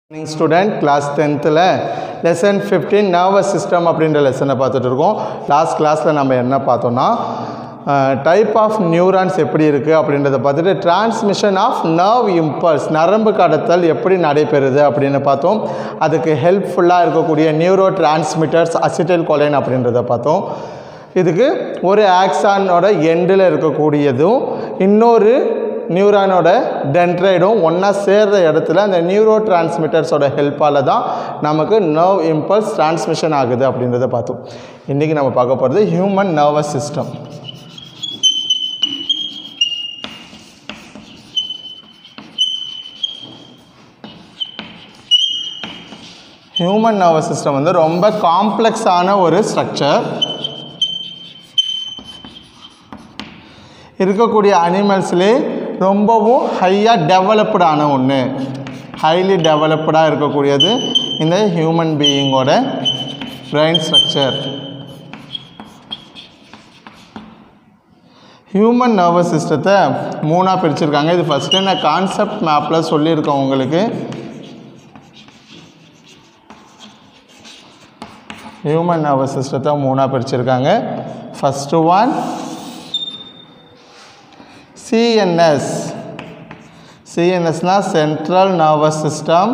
morning student class டென்த்தில் lesson fifteen nervous system அப்படின்ற லெசனை பார்த்துட்டு இருக்கோம் லாஸ்ட் கிளாஸில் நம்ம என்ன பார்த்தோம்னா டைப் ஆஃப் நியூரான்ஸ் எப்படி இருக்குது அப்படின்றத பார்த்துட்டு டிரான்ஸ்மிஷன் ஆஃப் நர்வ் இம்பல்ஸ் நரம்பு கடத்தல் எப்படி நடைபெறுது அப்படின்னு பார்த்தோம் அதுக்கு ஹெல்ப்ஃபுல்லாக இருக்கக்கூடிய நியூரோ டிரான்ஸ்மிட்டர்ஸ் அசிட்டைல் கொலைன் அப்படின்றத பார்த்தோம் இதுக்கு ஒரு ஆக்சானோட எண்டில் இருக்கக்கூடியதும் இன்னொரு நியூரானோட டென்ட்ரைடும் ஒன்றா சேர்ற இடத்துல அந்த நியூரோ டிரான்ஸ்மிட்டர்ஸோட ஹெல்ப்பால் தான் நமக்கு நர்வ் இம்பல்ஸ் டிரான்ஸ்மிஷன் ஆகுது அப்படின்றத பார்த்தோம் இன்றைக்கி நம்ம பார்க்க போகிறது human nervous system human nervous system வந்து ரொம்ப காம்ப்ளெக்ஸான ஒரு ஸ்ட்ரக்சர் இருக்கக்கூடிய அனிமல்ஸ்லே ரொம்பவும் ஹையாக டெவலப்டான ஒன்று ஹைலி டெவலப்டாக இருக்கக்கூடியது இந்த ஹியூமன் பீயிங்கோட பிரெயின் ஸ்ட்ரக்சர் ஹியூமன் நர்வஸ் சிஸ்டத்தை மூணாக பிரிச்சிருக்காங்க இது ஃபஸ்ட்டு நான் கான்செப்ட் மேப்பில் சொல்லியிருக்கேன் உங்களுக்கு ஹியூமன் நர்வஸ் சிஸ்டத்தை மூணாக பிரிச்சிருக்காங்க ஃபஸ்ட்டு ஒன் சிஎன்எஸ் சிஎன்எஸ்னால் central nervous system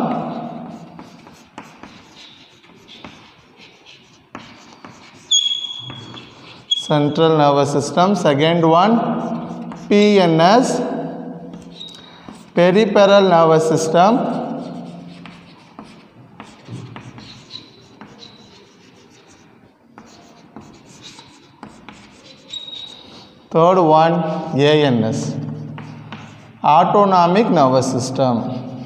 central nervous system second one PNS peripheral nervous system third one ANS autonomic nervous system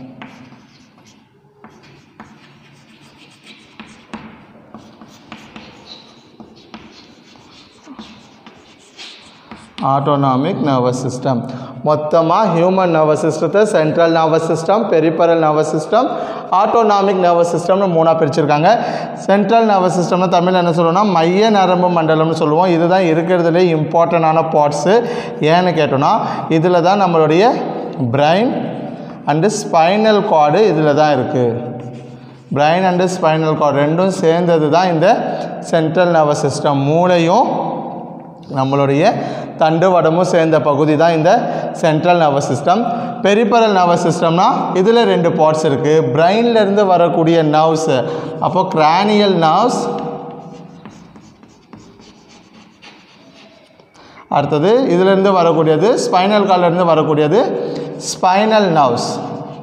autonomic nervous system மொத்தமாக ஹியூமன் நர்வஸ் சிஸ்டத்தை central nervous system peripheral nervous system autonomic nervous சிஸ்டம்னு மூணாக பிரிச்சிருக்காங்க central nervous சிஸ்டம்னு Tamil என்ன சொல்லுவோம்னா மைய நரம்பு மண்டலம்னு சொல்லுவோம் இதுதான் இருக்கிறதுலே இம்பார்ட்டண்டான பார்ட்ஸு ஏன்னு கேட்டோன்னா இதில் தான் நம்மளுடைய பிரைன் அண்டு ஸ்பைனல் கார்டு இதில் தான் இருக்குது பிரைன் அண்டு ஸ்பைனல் கார்டு ரெண்டும் சேர்ந்தது தான் இந்த சென்ட்ரல் நர்வஸ் சிஸ்டம் மூளையும் நம்மளுடைய தண்டுவடமும் சேர்ந்த பகுதி தான் இந்த central nervous system peripheral nervous சிஸ்டம்னா இதில் ரெண்டு பார்ட்ஸ் இருக்குது பிரெயின்லேருந்து வரக்கூடிய நர்வ்ஸு அப்போது கிரானியல் நர்வ்ஸ் அடுத்தது இதிலேருந்து வரக்கூடியது ஸ்பைனல் கார்ட்லேருந்து வரக்கூடியது ஸ்பைனல் நர்வ்ஸ்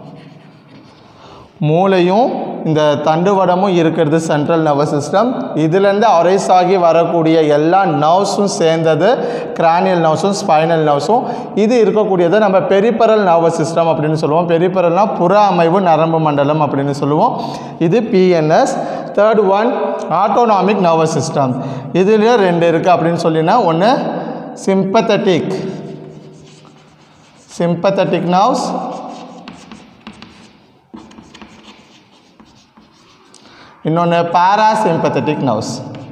மூளையும் இந்த தண்டுவடமும் இருக்கிறது சென்ட்ரல் நர்வஸ் சிஸ்டம் இதுலேருந்து அரைஸ் ஆகி வரக்கூடிய எல்லா நர்வ்ஸும் சேர்ந்தது கிரானியல் நர்வ்ஸும் ஸ்பைனல் நர்வ்ஸும் இது இருக்கக்கூடியது நம்ம பெரிபரல் நர்வஸ் சிஸ்டம் அப்படின்னு சொல்லுவோம் பெரிபரல்னால் புற அமைவு நரம்பு மண்டலம் அப்படின்னு சொல்லுவோம் இது PNS third one autonomic nervous system இதுலேயே ரெண்டு இருக்குது அப்படின்னு சொல்லினா ஒன்று சிம்பத்தட்டிக் சிம்பத்தட்டிக் நர்வ்ஸ் இன்னொன்று பாராசிம்பத்தட்டிக் நர்வ்ஸ்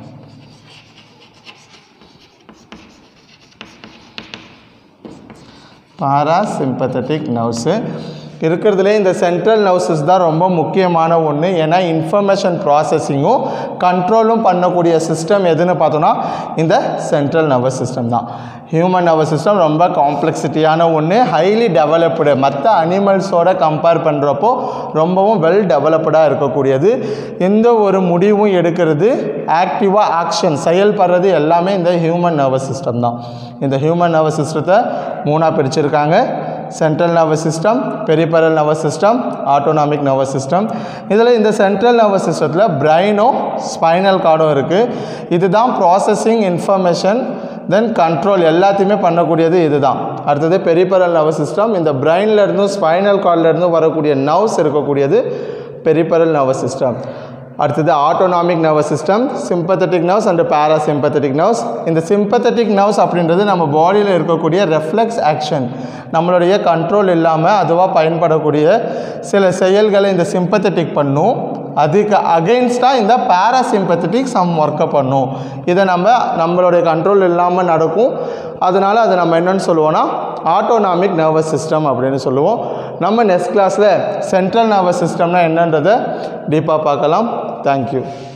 பாராசிம்பத்தட்டிக் நர்வ்ஸு இருக்கிறதுலே இந்த சென்ட்ரல் நர்வ்ஸஸ் தான் ரொம்ப முக்கியமான ஒன்று ஏன்னா இன்ஃபர்மேஷன் ப்ராசஸிங்கும் கண்ட்ரோலும் பண்ணக்கூடிய சிஸ்டம் எதுன்னு பார்த்தோன்னா இந்த சென்ட்ரல் நர்வஸ் சிஸ்டம் தான் ஹியூமன் நர்வஸ் சிஸ்டம் ரொம்ப காம்ப்ளெக்சிட்டியான ஒன்று ஹைலி டெவலப்டு மற்ற அனிமல்ஸோட கம்பேர் பண்ணுறப்போ ரொம்பவும் வெல் டெவலப்டாக இருக்கக்கூடியது எந்த ஒரு முடிவும் எடுக்கிறது ஆக்டிவாக ஆக்ஷன் செயல்படுறது எல்லாமே இந்த ஹியூமன் நர்வஸ் சிஸ்டம் தான் இந்த ஹியூமன் நர்வஸ் சிஸ்டத்தை மூணாக பிரிச்சிருக்காங்க central nervous system peripheral nervous system autonomic nervous system இதில் இந்த சென்ட்ரல் நர்வஸ் சிஸ்டத்தில் பிரெயினும் ஸ்பைனல் கார்டும் இருக்குது இதுதான் ப்ராசஸிங் இன்ஃபர்மேஷன் தென் கண்ட்ரோல் எல்லாத்தையுமே பண்ணக்கூடியது இதுதான் அடுத்தது பெரிபரல் நர்வஸ் சிஸ்டம் இந்த பிரெயின்லேருந்தும் ஸ்பைனல் கார்ட்லேருந்தும் வரக்கூடிய நர்வ்ஸ் இருக்கக்கூடியது பெரிபரல் நர்வஸ் சிஸ்டம் அடுத்தது autonomic nervous system sympathetic nerves and parasympathetic nerves இந்த சிம்பத்தட்டிக் நர்வ்ஸ் அப்படின்றது நம்ம பாடியில் இருக்கக்கூடிய ரெஃப்ளெக்ஸ் ஆக்ஷன் நம்மளுடைய கண்ட்ரோல் இல்லாமல் அதுவாக பயன்படக்கூடிய சில செயல்களை இந்த சிம்பத்தட்டிக் பண்ணும் அதுக்கு அகெயின்ஸ்டாக இந்த பேராசிம்பத்தட்டிக் சம் ஒர்க்கை பண்ணும் இதை நம்ம நம்மளுடைய கண்ட்ரோல் இல்லாமல் நடக்கும் அதனால் அதை நம்ம என்னன்னு சொல்லுவோன்னா ஆட்டோனாமிக் நர்வஸ் சிஸ்டம் அப்படின்னு சொல்லுவோம் நம்ம நெக்ஸ்ட் கிளாஸில் சென்ட்ரல் நர்வஸ் சிஸ்டம்னா என்னன்றதை டீப்பாக பார்க்கலாம் தேங்க்யூ